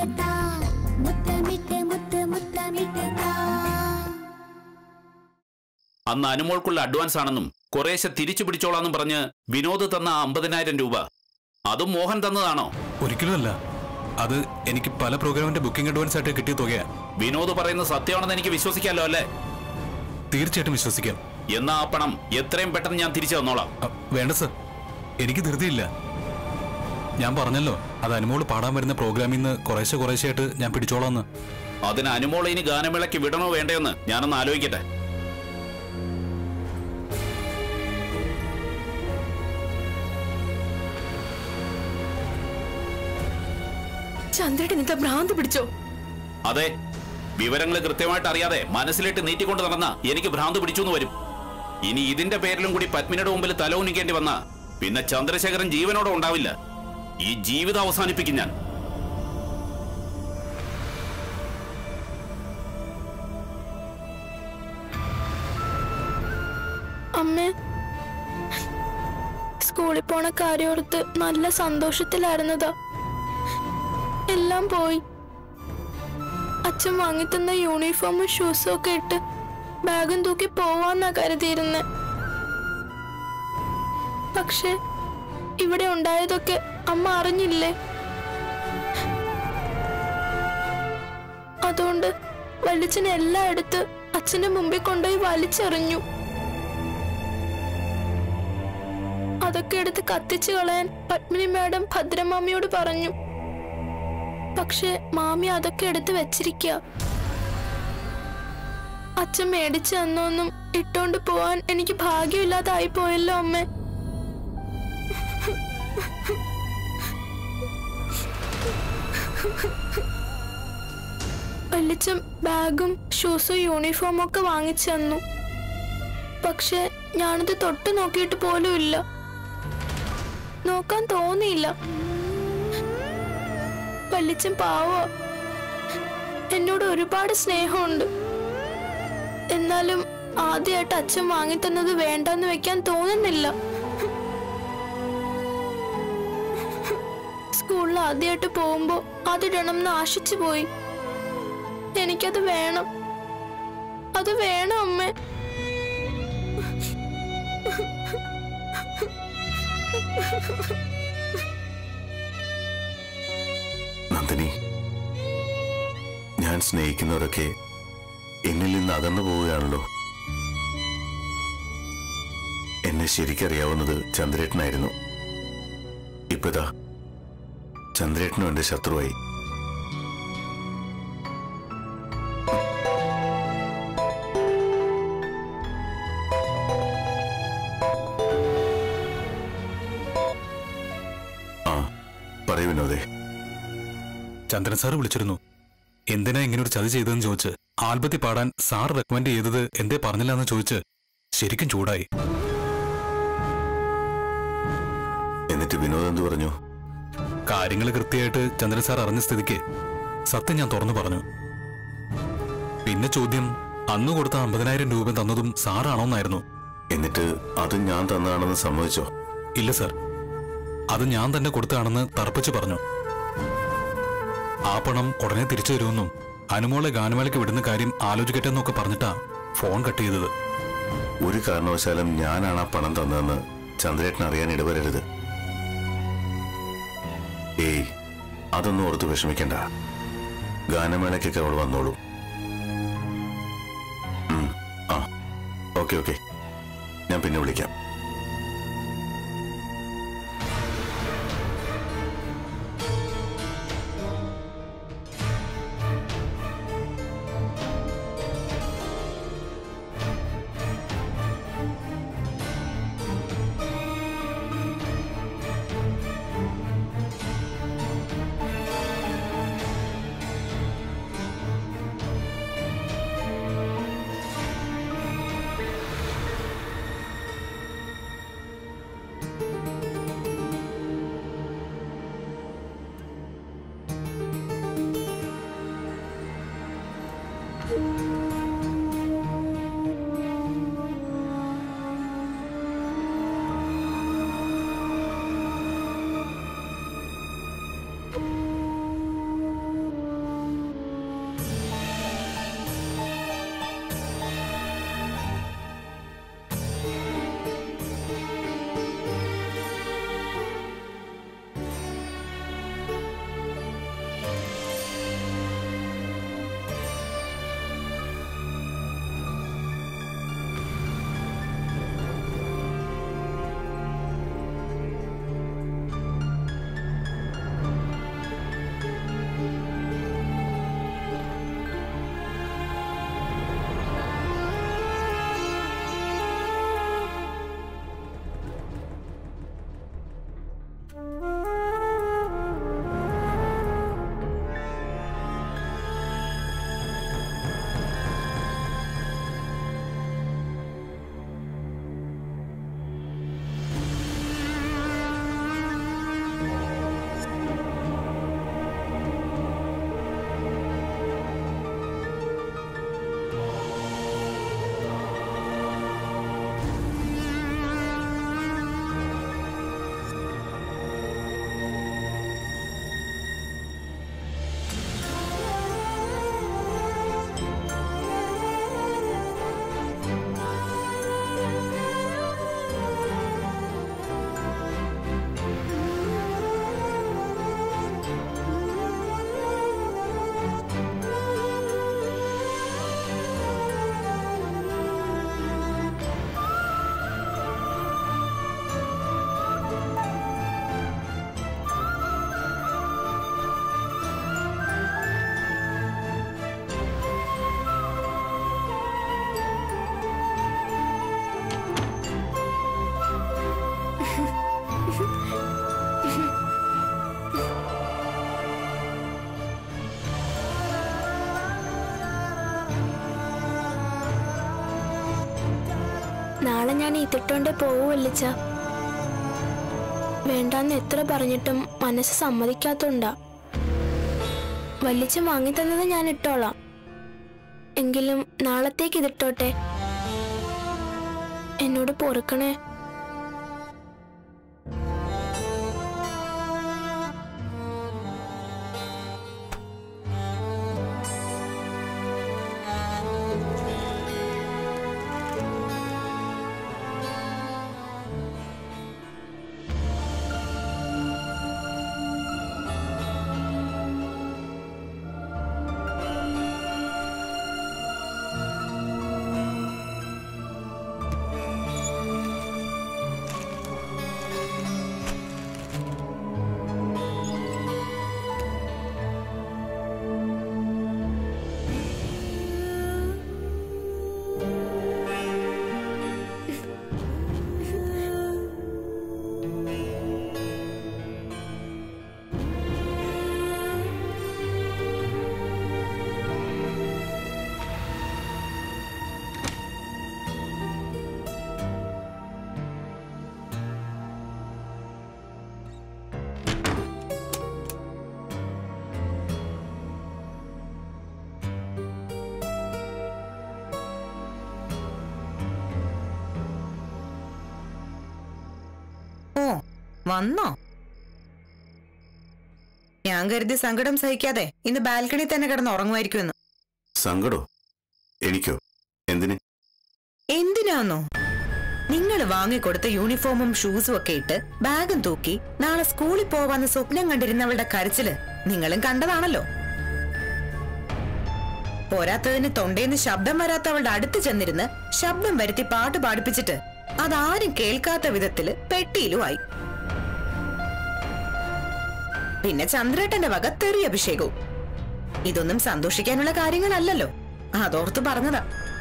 താ മുത്തമിട്ട് മുത്ത് മുത്തമിട്ട് താ അന്ന് അനുമോൾക്കുള്ള അഡ്വാൻസ് ആണെന്നും കുറേശ്ശെ തിരിച്ചു പിടിച്ചോളാന്നും പറഞ്ഞ് വിനോദ് തന്ന ആ അമ്പതിനായിരം രൂപ അതും മോഹൻ തന്നതാണോ ഒരിക്കലും അല്ല അത് എനിക്ക് പല പ്രോഗ്രാമിന്റെ ബുക്കിംഗ് അഡ്വാൻസ് ആയിട്ട് കിട്ടിയ തുകയാ വിനോദ് പറയുന്നത് സത്യമാണെന്ന് എനിക്ക് വിശ്വസിക്കാമല്ലോ അല്ലേ തീർച്ചയായിട്ടും വിശ്വസിക്കാം എന്നാ ആ പണം എത്രയും പെട്ടെന്ന് ഞാൻ തിരിച്ചു തന്നോളാം അ, വേണ്ട സർ എനിക്ക് ധൃതിയില്ല ഞാൻ പറഞ്ഞല്ലോ അത് അനുമോള് പാടാൻ വരുന്ന പ്രോഗ്രാമിൽ നിന്ന് കുറേശ്ശെ കുറേശ്ശെയായിട്ട് ഞാൻ പിടിച്ചോളാന്ന് അതിന് അനുമോളെ ഇനി ഗാനമേളയ്ക്ക് വിടണോ വേണ്ടയോന്ന് ഞാനൊന്ന് ആലോചിക്കട്ടെ ചന്ദ്രേട്ടൻ എന്താ ഭ്രാന്ത് പിടിച്ചോ അതെ വിവരങ്ങൾ കൃത്യമായിട്ട് അറിയാതെ മനസ്സിലിട്ട് നീട്ടിക്കൊണ്ട് നടന്ന എനിക്ക് ഭ്രാന്ത് പിടിച്ചു എന്ന് വരും ഇനി ഇതിന്റെ പേരിലും കൂടി പത്മിനിയുടെ മുമ്പിൽ തല ഉന്നിക്കേണ്ടി വന്ന പിന്നെ ചന്ദ്രശേഖരൻ ജീവനോടെ ഉണ്ടാവില്ല ഈ ജീവിതം അവസാനിപ്പിക്കും ഞാൻ അമ്മേ സ്കൂളിൽ പോണ കാര്യോർത്ത് നല്ല സന്തോഷത്തിലായിരുന്നതാ എല്ലാം പോയി അച്ഛൻ വാങ്ങിത്തന്ന യൂണിഫോമും ഷൂസും ഒക്കെ ഇട്ട് ബാഗും തൂക്കി പോവാന്നാ കരുതിയിരുന്നെ പക്ഷെ ഇവിടെ ഉണ്ടായതൊക്കെ അമ്മ അറിഞ്ഞില്ലേ അതുകൊണ്ട് വലിച്ചൻ എല്ലാം എടുത്ത് അച്ഛന്റെ മുമ്പിൽ കൊണ്ടുപോയി വലിച്ചെറിഞ്ഞു അതൊക്കെ എടുത്ത് കത്തിച്ചു കളയാൻ പത്മിനി മാഡം ഭദ്രമാമിയോട് പറഞ്ഞു പക്ഷെ മാമി അതൊക്കെ എടുത്ത് വെച്ചിരിക്കുക അച്ഛൻ മേടിച്ചു തന്നൊന്നും ഇട്ടോണ്ട് പോവാൻ എനിക്ക് ഭാഗ്യമില്ലാതായി പോയല്ലോ അമ്മ വല്ലിച്ചൻ ബാഗും ഷൂസും യൂണിഫോമും ഒക്കെ വാങ്ങിച്ചു തന്നു പക്ഷെ ഞാനത് തൊട്ട് നോക്കിയിട്ട് പോലും ഇല്ല നോക്കാൻ തോന്നിയില്ല വല്ലിച്ചൻ പാവോ എന്നോട് ഒരുപാട് സ്നേഹമുണ്ട് എന്നാലും ആദ്യമായിട്ട് അച്ഛൻ വാങ്ങിത്തന്നത് വേണ്ടെന്ന് വെക്കാൻ തോന്നുന്നില്ല സ്കൂളിൽ ആദ്യമായിട്ട് പോകുമ്പോ അതിടണം എന്ന് ആശിച്ചു പോയി എനിക്കത് വേണം അത് വേണം അമ്മേ നന്ദിനി ഞാൻ സ്നേഹിക്കുന്നവരൊക്കെ എന്നിൽ നിന്ന് അകന്നു പോവുകയാണല്ലോ എന്നെ ശരിക്കറിയാവുന്നത് ചന്ദ്രേട്ടനായിരുന്നു ഇപ്പതാ ചന്ദ്രേട്ടനും എന്റെ ശത്രുവായി ആ പറയൂ വിനോദേ ചന്ദ്രൻ സാർ വിളിച്ചിരുന്നു എന്തിനാ ഇങ്ങനെ ഒരു ചതി ചെയ്തതെന്ന് ചോദിച്ച് ആൽബത്തിൽ പാടാൻ സാർ റെക്കമെൻഡ് ചെയ്തത് എന്തേ പറഞ്ഞില്ല എന്ന് ചോദിച്ച് ശരിക്കും ചൂടായി എന്നിട്ട് വിനോദ് എന്ത് പറഞ്ഞു കാര്യങ്ങൾ കൃത്യമായിട്ട് ചന്ദ്രൻ സാർ അറിഞ്ഞ സ്ഥിതിക്ക് സത്യം ഞാൻ തുറന്നു പറഞ്ഞു പിന്നെ ചോദ്യം അന്ന് കൊടുത്ത അമ്പതിനായിരം രൂപ തന്നതും സാറാണോന്നായിരുന്നു എന്നിട്ട് അത് ഞാൻ തന്നതാണെന്ന് സമ്മതിച്ചോ ഇല്ല സർ അത് ഞാൻ തന്നെ കൊടുത്തതാണെന്ന് തർപ്പിച്ചു പറഞ്ഞു ആ പണം ഉടനെ തിരിച്ചു തരുമെന്നും അനുമോളെ ഗാനമേളയ്ക്ക് വിടുന്ന കാര്യം ആലോചിക്കട്ടെ എന്നൊക്കെ പറഞ്ഞിട്ടാ ഫോൺ കട്ട് ചെയ്തത് ഒരു കാരണവശാലും ഞാനാണ് ആ പണം തന്നതെന്ന് ചന്ദ്രേട്ടൻ അറിയാൻ ഇടവരരുത് ഏയ് അതൊന്നും ഓർത്ത് വിഷമിക്കണ്ട ഗാനമേളയ്ക്കൊക്കെ അവൾ വന്നോളൂ ഉം, ആ ഓക്കെ ഓക്കെ ഞാൻ പിന്നെ വിളിക്കാം നാളെ ഞാൻ ഇതിട്ടോണ്ടേ പോവുമല്ലിച്ച വേണ്ടാന്ന് എത്ര പറഞ്ഞിട്ടും മനസ്സ് സമ്മതിക്കാത്തോണ്ടാ വല്ലിച്ച വാങ്ങി തന്നത് ഞാൻ ഇട്ടോളാം എങ്കിലും നാളത്തേക്ക് ഇതിട്ടോട്ടെ എന്നോട് പൊറുക്കണേ ഓ വന്നോ ഞാൻ കരുതി സങ്കടം സഹിക്കാതെ ഇന്ന് ബാൽക്കണി തന്നെ കിടന്ന് ഉറങ്ങുമായിരിക്കുമെന്ന് സങ്കടോ എനിക്കോ എന്തിന് എന്തിനാന്നോ നിങ്ങൾ വാങ്ങിക്കൊടുത്ത യൂണിഫോമും ഷൂസും ഒക്കെ ഇട്ട് ബാഗും തൂക്കി നാളെ സ്കൂളിൽ പോവാന്ന് സ്വപ്നം കണ്ടിരുന്നവളുടെ കരച്ചില് നിങ്ങളും കണ്ടതാണല്ലോ പോരാത്തതിന് തൊണ്ടേന്ന് ശബ്ദം വരാത്ത അവളുടെ അടുത്ത് ചെന്നിരുന്ന് ശബ്ദം വരുത്തി പാട്ട് പാടിപ്പിച്ചിട്ട് അതാരും കേൾക്കാത്ത വിധത്തില് പെട്ടിയിലുമായി പിന്നെ ചന്ദ്രേട്ടന്റെ വക തെറി അഭിഷേകവും ഇതൊന്നും സന്തോഷിക്കാനുള്ള കാര്യങ്ങളല്ലല്ലോ അതോർത്ത് പറഞ്ഞതാ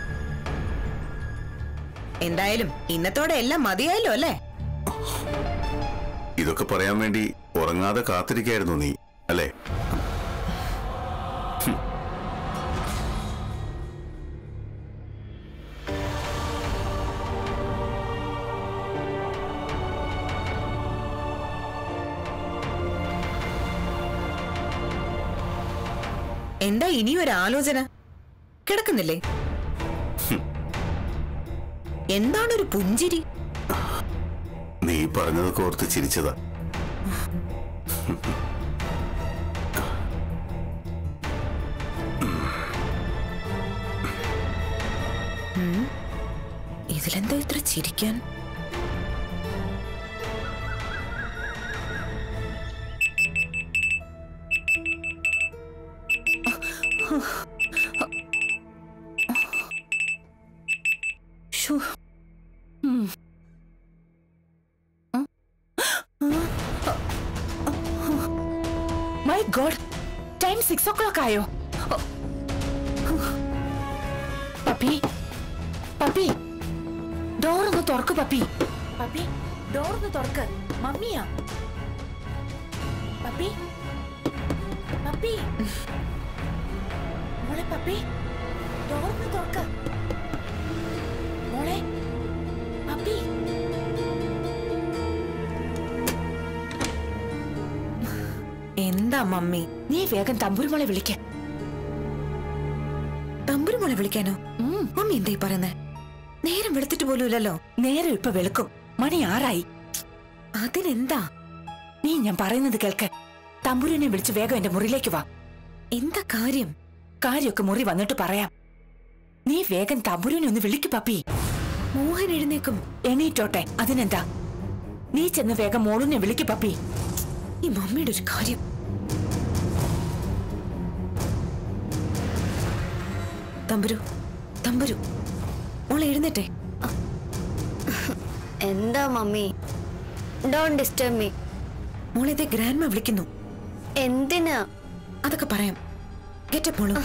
എന്തായാലും ഇന്നത്തോടെ എല്ലാം മതിയായല്ലോ അല്ലേ ഇതൊക്കെ പറയാൻ വേണ്ടി ഉറങ്ങാതെ കാത്തിരിക്കായിരുന്നു നീ അല്ലേ എന്താ ഇനിയൊരു ആലോചന കിടക്കുന്നില്ലേ എന്താണൊരു പുഞ്ചിരി നീ പറഞ്ഞതൊക്കെ ഓർത്ത് ചിരിച്ചതാ ഇതിലെന്താ ഇത്ര ചിരിക്കാൻ ശ്ശോ. ഉം. My God time six o'clock ആയോ പപ്പി പപ്പി ഡോർ ഒന്ന് തുറക്ക് പപ്പി പപ്പി ഡോർ ഒന്ന് തുറക്ക് മമ്മിയാ പപ്പി പപ്പി മോളെ പപ്പി ഡോർ ഒന്ന് തുറക്ക് മോളെ പപ്പി എന്താ മമ്മി നീ വേഗം തമ്പുരുമോളെ വിളിക്ക തമ്പുരുമോളെ വിളിക്കാനോ മമ്മി എന്തായി പറയുന്നേ നേരം വെളുത്തിട്ട് പോലും ഇല്ലല്ലോ നേരെ ഇപ്പൊ വെളുക്കും മണി ആറായി അതിനെന്താ നീ ഞാൻ പറയുന്നത് കേൾക്ക് തമ്പുരുവിനെ വിളിച്ച് വേഗം എന്റെ മുറിയിലേക്ക് വാ എന്താ കാര്യം കാര്യമൊക്കെ മുറി വന്നിട്ട് പറയാം നീ വേഗം തമ്പുരുവിനെ ഒന്ന് വിളിക്കു പപ്പി മോഹൻ എഴുന്നേക്കും എണീറ്റോട്ടെ അതിനെന്താ നീ ചെന്ന് വേഗം മോളിനെ വിളിക്കു പപ്പി ഈ മമ്മിയുടെ ഒരു കാര്യം തമ്പുരു തമ്പുരു മോളെ എഴുന്നേറ്റെ എന്താ മമ്മി ഡോൺ ഡിസ്റ്റർബ് മീ മോളെ ഇതേ ഗ്രാൻഡ്മ വിളിക്കുന്നു എന്തിനാ അതൊക്കെ പറയാം ഗെറ്റപ്പ് മോളു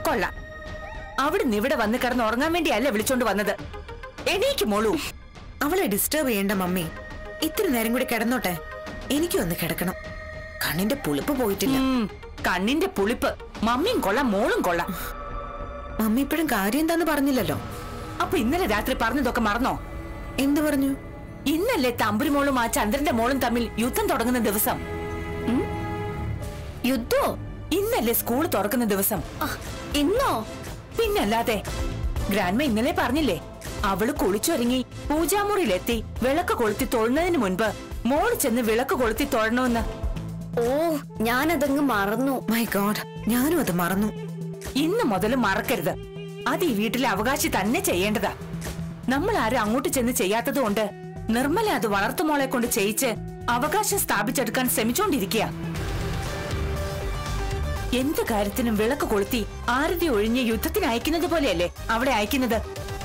കൊള്ളാം അവിടുന്ന് ഇവിടെ വന്ന് കിടന്ന് ഉറങ്ങാൻ വേണ്ടിയല്ല വിളിച്ചോണ്ട് വന്നത് എണീക്ക് മോളൂ അവളെ ഡിസ്റ്റർബ് ചെയ്യണ്ട മമ്മി ഇത്തിരി നേരം കൂടി കിടന്നോട്ടെ എനിക്കും ഒന്ന് കിടക്കണം കണ്ണിന്റെ പുളിപ്പ് പോയിട്ടില്ല ഉം, കണ്ണിന്റെ പുളിപ്പ് മമ്മിയും കൊള്ളാം മോളും കൊള്ളാം മമ്മി ഇപ്പോഴും കാര്യം എന്താന്ന് പറഞ്ഞില്ലല്ലോ അപ്പൊ ഇന്നലെ രാത്രി പറഞ്ഞതൊക്കെ മറന്നോ എന്തു പറഞ്ഞു ഇന്നല്ലേ തമ്പുരു മോളും ആ ചന്ദ്രന്റെ മോളും തമ്മിൽ യുദ്ധം തുടങ്ങുന്ന ദിവസം യുദ്ധോ ഇന്നല്ലേ സ്കൂൾ തുറക്കുന്ന ദിവസം ആ, ഇന്നോ പിന്നല്ലാതെ ഗ്രാൻഡ്മ ഇന്നലെ പറഞ്ഞില്ലേ അവള് കുളിച്ചൊരുങ്ങി പൂജാമുറിയിലെത്തി വിളക്ക് കൊളുത്തി തൊഴുന്നതിന് മുൻപ് മോള് ചെന്ന് വിളക്ക് കൊളുത്തി തൊഴണമെന്ന് ഓ ഞാനതങ്ങ് മറന്നു മൈ ഗോഡ് ഞാനും അത് മറന്നു ഇന്ന് മുതൽ മറക്കരുത് അത് ഈ വീട്ടിലെ അവകാശി തന്നെ ചെയ്യേണ്ടതാ നമ്മൾ ആരും അങ്ങോട്ട് ചെന്ന് ചെയ്യാത്തത് കൊണ്ട് നിർമ്മല അത് വളർത്തുമോളെ കൊണ്ട് ചെയ്യിച്ച് അവകാശം സ്ഥാപിച്ചെടുക്കാൻ ശ്രമിച്ചുകൊണ്ടിരിക്കുക എന്ത് കാര്യത്തിനും വിളക്ക് കൊളുത്തി ആരതി ഒഴിഞ്ഞ് യുദ്ധത്തിന് അയക്കുന്നത് പോലെയല്ലേ അവിടെ അയക്കുന്നത്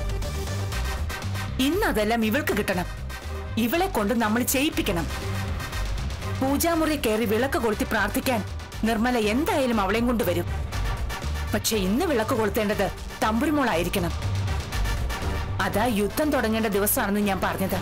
ഇന്ന് അതെല്ലാം ഇവൾക്ക് കിട്ടണം ഇവളെ കൊണ്ട് നമ്മൾ ചെയ്യിപ്പിക്കണം പൂജാമുറി കയറി വിളക്ക് കൊളുത്തി പ്രാർത്ഥിക്കാൻ നിർമ്മല എന്തായാലും അവളെയും കൊണ്ട് വരും പക്ഷെ ഇന്ന് വിളക്ക് കൊളുത്തേണ്ടത് തമ്പുരുമോളായിരിക്കണം അതാ യുദ്ധം തുടങ്ങേണ്ട ദിവസമാണെന്ന് ഞാൻ പറഞ്ഞത്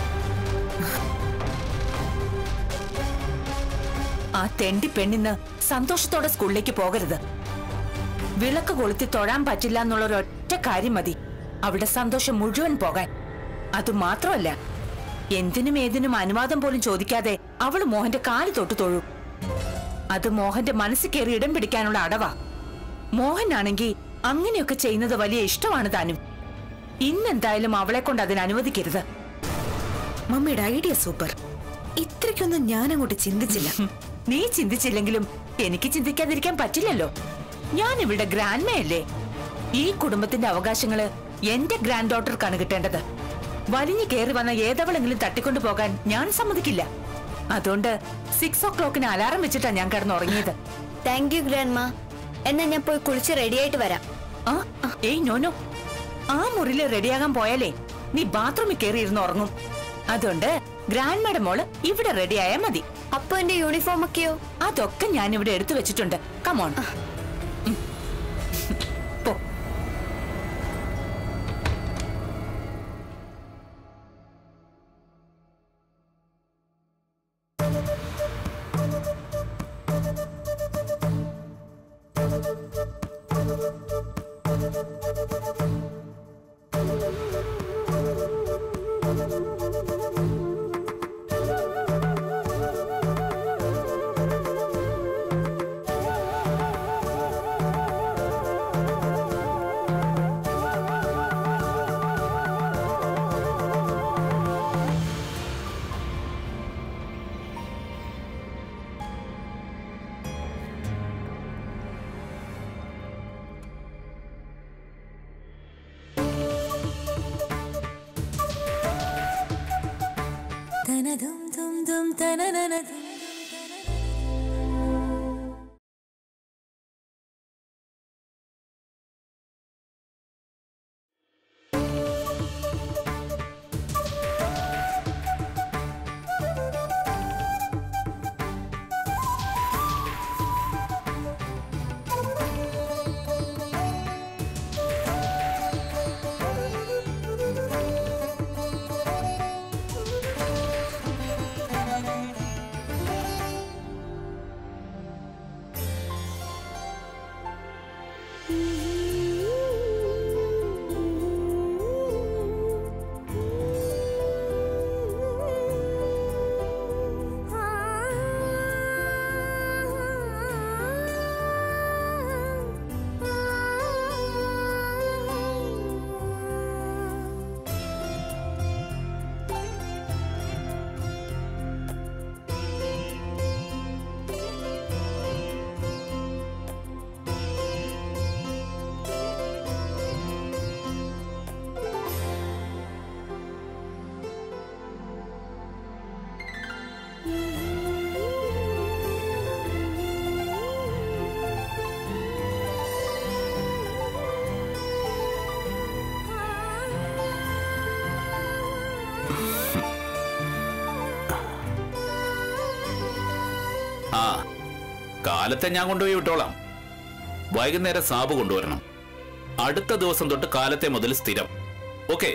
ആ തെണ്ടി പെണ്ണിന്ന് സന്തോഷത്തോടെ സ്കൂളിലേക്ക് പോകരുത് വിളക്ക് കൊളുത്തി തൊഴാൻ പറ്റില്ല എന്നുള്ള ഒരൊറ്റ കാര്യം മതി അവിടെ സന്തോഷം മുഴുവൻ പോകാൻ അതുമാത്രമല്ല എന്തിനും ഏതിനും അനുവാദം പോലും ചോദിക്കാതെ അവള് മോഹന്റെ കാല് തൊട്ട് തൊഴും അത് മോഹന്റെ മനസ്സിൽ കയറി ഇടം പിടിക്കാനുള്ള അടവാ മോഹനാണെങ്കിൽ അങ്ങനെയൊക്കെ ചെയ്യുന്നത് വലിയ ഇഷ്ടമാണ് താനും ഇന്നെന്തായാലും അവളെ കൊണ്ട് അതിന് അനുവദിക്കരുത് മമ്മിയുടെ ഐഡിയ സൂപ്പർ ഇത്രയ്ക്കൊന്നും ഞാൻ അങ്ങോട്ട് ചിന്തിച്ചില്ല ഹും, നീ ചിന്തിച്ചില്ലെങ്കിലും എനിക്ക് ചിന്തിക്കാതിരിക്കാൻ പറ്റില്ലല്ലോ ഞാൻ ഇവിടെ ഗ്രാൻഡ്മയല്ലേ ഈ കുടുംബത്തിന്റെ അവകാശങ്ങള് എന്റെ ഗ്രാൻഡ് ഡോട്ടർക്കാണ് കിട്ടേണ്ടത് വലിഞ്ഞു കയറി വന്ന ഏതവളെങ്കിലും തട്ടിക്കൊണ്ടു പോകാൻ ഞാൻ സമ്മതിക്കില്ല അതുകൊണ്ട് സിക്സ് ഓ ക്ലോക്കിന് അലാറം വെച്ചിട്ടാ ഞാൻ കിടന്നുറങ്ങിയത് താങ്ക് യു ഗ്രാൻഡ്മ എന്നാ ഞാൻ പോയി കുളിച്ച് റെഡിയായിട്ട് വരാം ആ ഏയ് നോനോ ആ മുറിയിൽ റെഡിയാകാൻ പോയാലേ നീ ബാത്റൂമിൽ കയറി ഇരുന്ന് ഉറങ്ങും അതുകൊണ്ട് ഗ്രാൻഡ് മാഡം മോള് ഇവിടെ റെഡിയായാ മതി അപ്പൊ എന്റെ യൂണിഫോം ഒക്കെയോ അതൊക്കെ ഞാൻ ഇവിടെ എടുത്തു വെച്ചിട്ടുണ്ട് കമോൺ പോ ആ കാലത്തെ ഞാൻ കൊണ്ടുപോയി വിട്ടോളാം വൈകുന്നേരം സാബ് കൊണ്ടുവരണം അടുത്ത ദിവസം തൊട്ട് കാലത്തെ മുതൽ സ്ഥിരം ഓക്കെ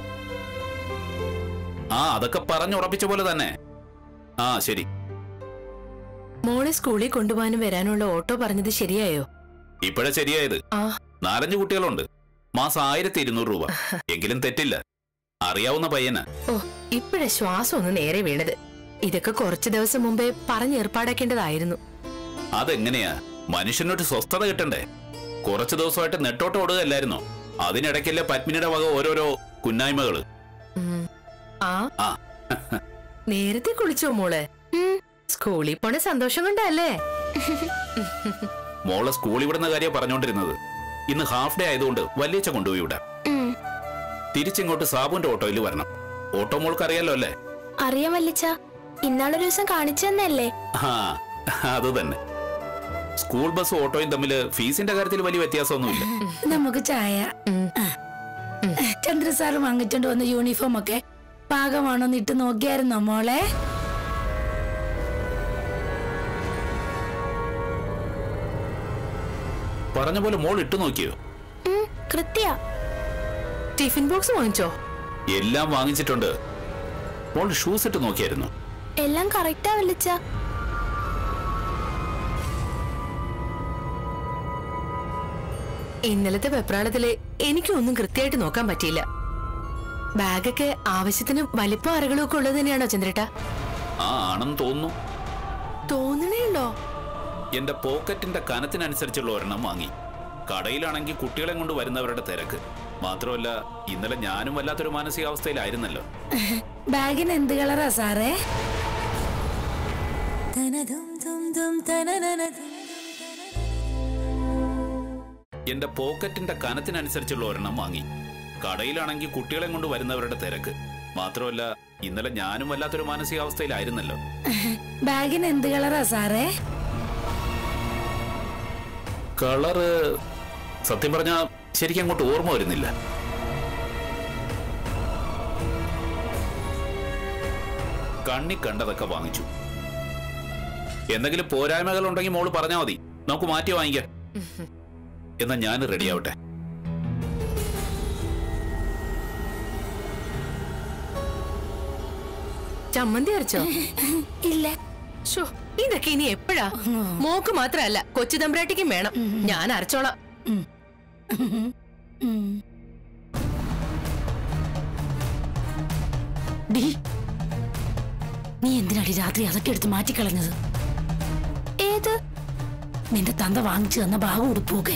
ആ അതൊക്കെ പറഞ്ഞുറപ്പിച്ച പോലെ തന്നെ ആ ശരി മോളെ സ്കൂളിൽ കൊണ്ടുപോകാനും വരാനുള്ള ഓട്ടോ പറഞ്ഞത് ശരിയായോ ഇപ്പോഴാ ശരിയായത് ആ നാലഞ്ച് കുട്ടികളുണ്ട് മാസം ആയിരത്തി ഇരുന്നൂറ് രൂപ എങ്കിലും തെറ്റില്ല അറിയാവുന്ന പയ്യന് ഓ ഇപ്പോഴാ ശ്വാസം ഒന്ന് നേരെ വീണത് ഇതൊക്കെ കുറച്ചു ദിവസം മുമ്പേ പറഞ്ഞ് ഏർപ്പാടാക്കേണ്ടതായിരുന്നു അതെങ്ങനെയാ മനുഷ്യനൊരു സ്വസ്ഥത കിട്ടണ്ടേ കുറച്ചു ദിവസമായിട്ട് നെട്ടോട്ട് ഓടുകയല്ലായിരുന്നോ അതിനിടയ്ക്കല്ലേ പത്മിനിയുടെ വക ഓരോരോ കുന്നായ്മകള് ഉം. ആ ആ നേരത്തെ കുളിച്ചോ മോള് സ്കൂളിൽ പോണ സന്തോഷം കൊണ്ടല്ലേ മോളെ സ്കൂളിൽ വിടുന്ന കാര്യം പറഞ്ഞുകൊണ്ടിരുന്നത് ഇന്ന് ഹാഫ് ഡേ ആയതുകൊണ്ട് വല്യച്ഛ കൊണ്ടുപോയി വിടാം ഉം. തിരിച്ചിങ്ങോട്ട് സാബുന്റെ ഓട്ടോയിൽ വരണം ഓട്ടോ മോൾക്ക് അറിയാലോ അല്ലേ അറിയാൻ വല്ലിച്ച ഇന്നാളൊരു ദിവസം കാണിച്ചു തന്നല്ലേ ആ അത് തന്നെ സ്കൂൾ ബസ് ഓട്ടോയും തമ്മിൽ ഫീസിന്റെ കാര്യത്തിൽ വലിയ വ്യത്യാസമൊന്നുമില്ല നമുക്ക് ചായ ചന്ദ്ര സാറ് വാങ്ങിച്ചോണ്ട് വന്ന യൂണിഫോം ഒക്കെ പാകമാണോന്ന് ഇട്ട് നോക്കിയായിരുന്നോ മോളെ പറഞ്ഞ പോലെ മോൾ ഇട്ടു നോക്കിയോ ഉം, കൃത്യ ടിഫിൻ ബോക്സ് വാങ്ങിച്ചോ എല്ലാം വാങ്ങിച്ചിട്ടുണ്ട് മോൾ ഷൂസ് ഇട്ട് നോക്കിയായിരുന്നു എല്ലാം കറക്റ്റാ വല്ലിച്ച ഇന്നലത്തെ വെപ്രാളത്തില് എനിക്കൊന്നും കൃത്യമായിട്ട് നോക്കാൻ പറ്റിയില്ല ബാഗൊക്കെ ആവശ്യത്തിന് വലിപ്പം അറകളും ഒക്കെ ഉള്ളത് തന്നെയാണോ ചന്ദ്രേട്ട ആ ആണെന്ന് തോന്നുന്നു തോന്നണേ ഉണ്ടോ എന്റെ പോക്കറ്റിന്റെ കനത്തിനനുസരിച്ചുള്ള ഒരെണ്ണം വാങ്ങി കടയിലാണെങ്കിൽ കുട്ടികളെ കൊണ്ട് വരുന്നവരുടെ തിരക്ക് മാത്രമല്ല ഇന്നലെ ഞാനും വല്ലാത്തൊരു മാനസികാവസ്ഥയിലായിരുന്നല്ലോ ബാഗിന് എന്ത് കളറാ സാറേ എന്റെ പോക്കറ്റിന്റെ കനത്തിനനുസരിച്ചുള്ള ഒരെണ്ണം വാങ്ങി കടയിലാണെങ്കിൽ കുട്ടികളെ കൊണ്ട് വരുന്നവരുടെ തിരക്ക് മാത്രമല്ല ഇന്നലെ ഞാനും വല്ലാത്തൊരു മാനസികാവസ്ഥയിലായിരുന്നല്ലോ ബാഗിന് എന്ത് കളറാ സാറേ കളറ് സത്യം പറഞ്ഞാ ശരിക്കും അങ്ങോട്ട് ഓർമ്മ വരുന്നില്ല കണ്ണി കണ്ടതൊക്കെ വാങ്ങിച്ചു എന്തെങ്കിലും പോരായ്മകൾ ഉണ്ടെങ്കിൽ മോള് പറഞ്ഞാൽ മതി നമുക്ക് മാറ്റി വാങ്ങിക്കാം എന്നാ ഞാൻ റെഡിയാവട്ടെ ചമ്മന്തി അരച്ചോ ഇല്ല ഷോ ഇതൊക്കെ ഇനി എപ്പോഴാ മോക്ക് മാത്രല്ല കൊച്ചു തമ്പ്രാട്ടിക്കും വേണം ഞാൻ അരച്ചോളാം ഉം. ഡി നീ എന്തിനാടി രാത്രി അതൊക്കെ എടുത്ത് മാറ്റിക്കളഞ്ഞത് ഏത് നിന്റെ തന്ത വാങ്ങിച്ചു തന്ന ഭാഗം ഉടുപ്പൊക്കെ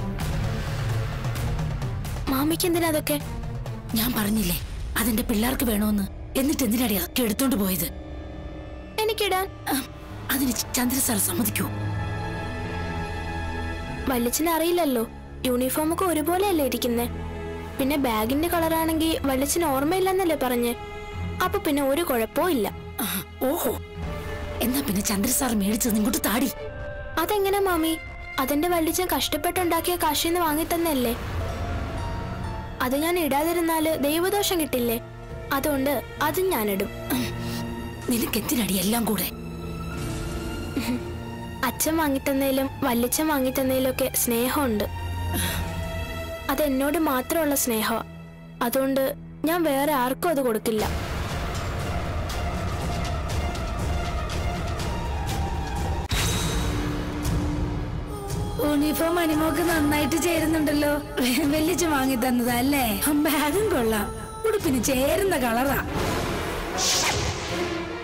മാമിക്ക് എന്തിനാ അതൊക്കെ ഞാൻ പറഞ്ഞില്ലേ അതെന്റെ പിള്ളേർക്ക് വേണോന്ന് എന്നിട്ട് എന്തിനാടി അതൊക്കെ എടുത്തോണ്ട് പോയത് എനിക്കിടാൻ ആ, അതിന് ചന്ദ്ര സാർ സമ്മതിക്കൂ വല്ലിച്ചിന് അറിയില്ലല്ലോ യൂണിഫോം ഒക്കെ ഒരുപോലെയല്ലേ ഇരിക്കുന്നേ പിന്നെ ബാഗിന്റെ കളറാണെങ്കിൽ വല്ലിച്ചിന് ഓർമ്മയില്ലെന്നല്ലേ പറഞ്ഞ് അപ്പൊ പിന്നെ ഒരു കുഴപ്പവും ഇല്ല ആ, ഓഹോ എന്നാ പിന്നെ ചന്ദ്ര സാർ മേടിച്ചത് ഇങ്ങോട്ട് താടി അതെങ്ങനെ മാമി അതെന്റെ വല്ലിച്ചൻ കഷ്ടപ്പെട്ടുണ്ടാക്കിയ കാശിന്ന് വാങ്ങി തന്നല്ലേ അത് ഞാൻ ഇടാതിരുന്നാല് ദൈവദോഷം കിട്ടില്ലേ അതുകൊണ്ട് അതും ഞാനിടും നിനക്ക് എന്തിനടി എല്ലാം കൂടെ അച്ഛൻ വാങ്ങിത്തന്നതിലും വല്ലിച്ചൻ വാങ്ങിത്തന്നതിലും ഒക്കെ സ്നേഹമുണ്ട് അത് എന്നോട് മാത്രമുള്ള സ്നേഹമാണ് അതുകൊണ്ട് ഞാൻ വേറെ ആർക്കും അത് കൊടുക്കില്ല യൂണിഫോം അനിമോക്ക് നന്നായിട്ട് ചേരുന്നുണ്ടല്ലോ വെല്ലിച്ച് വാങ്ങി തന്നതാ അല്ലേ ബാഗും കൊള്ളാം ഉടുപ്പിന് ചേരുന്ന കളറാ